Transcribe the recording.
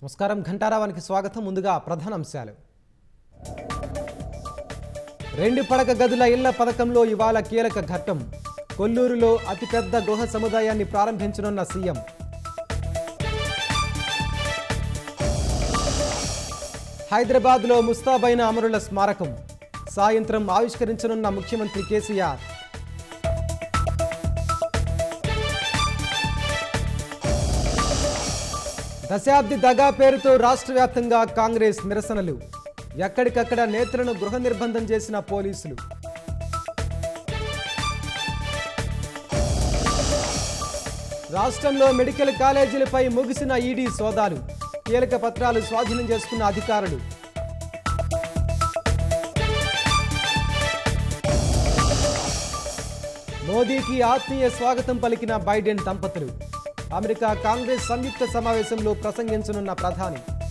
నమస్కారం ఘంటారావానికి స్వాగతం ముందుగా ప్రధాన అంశాలు రెండు పడక గదుల ఇళ్ల పథకంలో ఇవాళ కీలక ఘట్టం కొల్లూరులో అతిపెద్ద గృహ సముదాయాన్ని ప్రారంభించనున్న సీఎం హైదరాబాద్లో ముస్తాబైన అమరుల స్మారకం సాయంత్రం ఆవిష్కరించనున్న ముఖ్యమంత్రి కేసీఆర్ దశాబ్ది దగా పేరుతో రాష్ట్ర వ్యాప్తంగా కాంగ్రెస్ నిరసనలు ఎక్కడికక్కడ నేతలను గృహ నిర్బంధం చేసిన పోలీసులు రాష్ట్రంలో మెడికల్ కాలేజీలపై ముగిసిన ఈడీ సోదాలు కీలక పత్రాలు స్వాధీనం చేసుకున్న అధికారులు మోదీకి ఆత్మీయ స్వాగతం పలికిన బైడెన్ దంపతులు అమెరికా కాంగ్రెస్ సంయుక్త సమావేశంలో ప్రసంగించనున్న ప్రధాని